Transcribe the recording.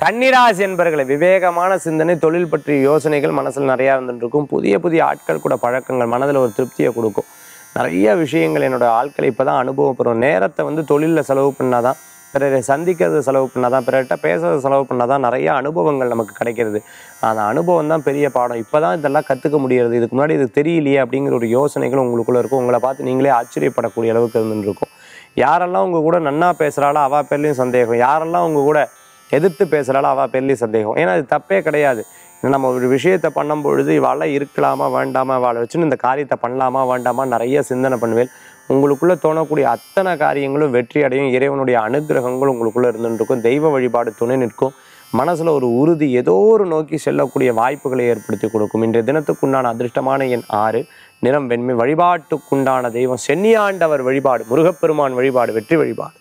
கன்னிராசி என்பர்களை விவேகமான சிந்தனை தொழில் பற்றிய யோசனைகள் மனசில் நிறையா இருந்துருக்கும் புதிய புதிய ஆட்கள் கூட பழக்கங்கள் மனதில் ஒரு திருப்தியை கொடுக்கும் நிறைய விஷயங்கள் என்னோட ஆட்களை இப்போ தான் அனுபவப்படுறோம் நேரத்தை வந்து தொழிலில் செலவு பண்ணாதான் பிறரை சந்திக்கிறது செலவு பண்ணாதான் பிறர்கிட்ட பேசுறது செலவு பண்ணாதான் நிறைய அனுபவங்கள் நமக்கு கிடைக்கிறது அந்த அனுபவம் தான் பெரிய பாடம் இப்போ தான் இதெல்லாம் கற்றுக்க முடியறது இதுக்கு முன்னாடி இது தெரியலையே அப்படிங்கிற ஒரு யோசனைகள் உங்களுக்குள்ளே இருக்கும் உங்களை பார்த்து நீங்களே ஆச்சரியப்படக்கூடிய அளவுக்கு இருந்துருக்கும் யாரெல்லாம் உங்க கூட நன்னா பேசுகிறாளோ அவள் பேர்லேயும் சந்தேகம் யாரெல்லாம் உங்க கூட எதிர்த்து பேசுகிறாளோ அவள் பேர்லேயும் சந்தேகம் ஏன்னா அது தப்பே கிடையாது நம்ம ஒரு விஷயத்தை பண்ணும் பொழுது இவாளெல்லாம் இருக்கலாமா வேண்டாமா இவாளை வச்சுன்னு இந்த காரியத்தை பண்ணலாமா வேண்டாமா நிறைய சிந்தனை பண்ணுவேன் உங்களுக்குள்ள தோணக்கூடிய அத்தனை காரியங்களும் வெற்றி அடையும் இறைவனுடைய அனுகிரகங்கள் உங்களுக்குள்ள இருந்துட்டு இருக்கும் தெய்வ வழிபாடு துணை நிற்கும் மனசுல ஒரு உறுதி ஏதோ ஒரு நோக்கி செல்லக்கூடிய வாய்ப்புகளை ஏற்படுத்தி கொடுக்கும் இன்றைய தினத்துக்குண்டான அதிர்ஷ்டமான எண் ஆறு நிறம் வெண்மை வழிபாட்டுக்குண்டான தெய்வம் சென்னியாண்டவர் வழிபாடு முருகப்பெருமான் வழிபாடு வெற்றி வழிபாடு